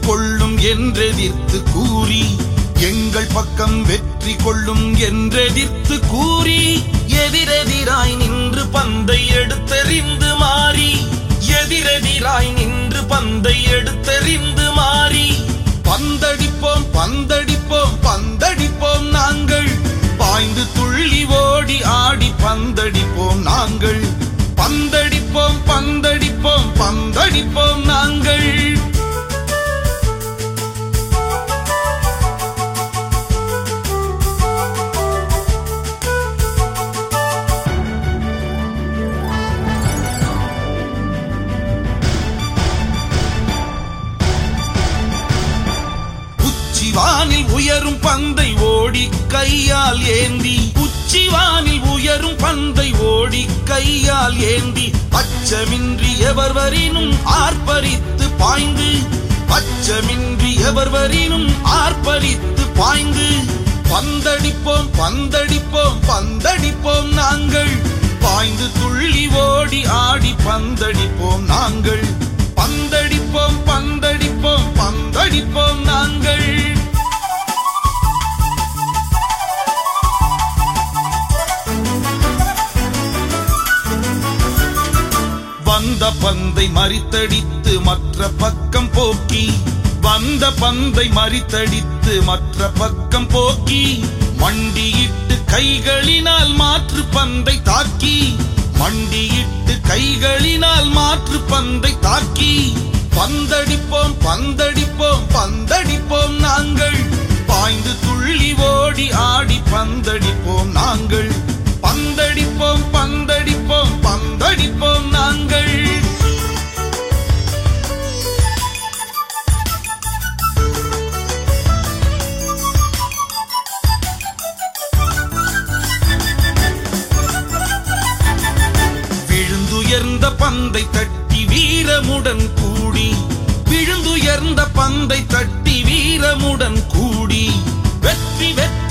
கொள்ளும் என்றெதிர்த்து கூறி எங்கள் பக்கம் வெற்றி கொள்ளும் என்றெதிர்த்து கூறி எதிரெதிராய் நின்று பந்தை எடுத்தெறிந்து மாறி எதிரெதிராய் நின்று பந்தை எடுத்தெறிந்து மாறி பந்தடிப்போம் பந்தடிப்போம் பந்தடிப்போம் நாங்கள் பாய்ந்து துள்ளி ஓடி ஆடி பந்தடிப்போம் நாங்கள் பந்தடிப்போம் பந்தடிப்போம் பந்தடிப்போம் நாங்கள் உச்சிவானில் உயரும் பந்தை ஓடி கையால் ஏந்தி உச்சிவானில் உயரும் பந்தை ஓடி கையால் ஏந்தி அச்சமின்றி எவர் வரினும் ஆர்ப்பரித்து பாய்ந்து அச்சமின்றி எவர் வரினும் ஆர்ப்பரித்து பாய்ந்து பந்தடிப்போம் பந்தடிப்போம் பந்தடிப்போம் நாங்கள் பாய்ந்து துள்ளி ஓடி ஆடி பந்தடிப்போம் நாங்கள் பந்தடிப்போம் பந்தடிப்போம் பந்தடிப்போம் நாங்கள் வந்த பந்தை மறித்தடித்து மற்ற பக்கம் போக்கி வந்த பந்தை மறித்தடித்து மற்ற பக்கம் போக்கி மண்டியிட்டு கைகளினால் மாற்று பந்தை தாக்கி மண்டியிட்டு கைகளினால் மாற்று பந்தை தாக்கி பந்தடிப்போம் பந்தடிப்போம் பந்தடிப்போம் நாங்கள் பாய்ந்து துள்ளி ஓடி ஆடி பந்தடிப்போம் நாங்கள் பந்தடிப்போம் பந்தடிப்போம் பந்தடிப்போம் நாங்கள் விழுந்துயர்ந்த பந்தை தட்டி வீரமுடன் கூடி விழுந்துயர்ந்த பந்தை தட்டி வீரமுடன் கூடி வெற்றி வெற்றி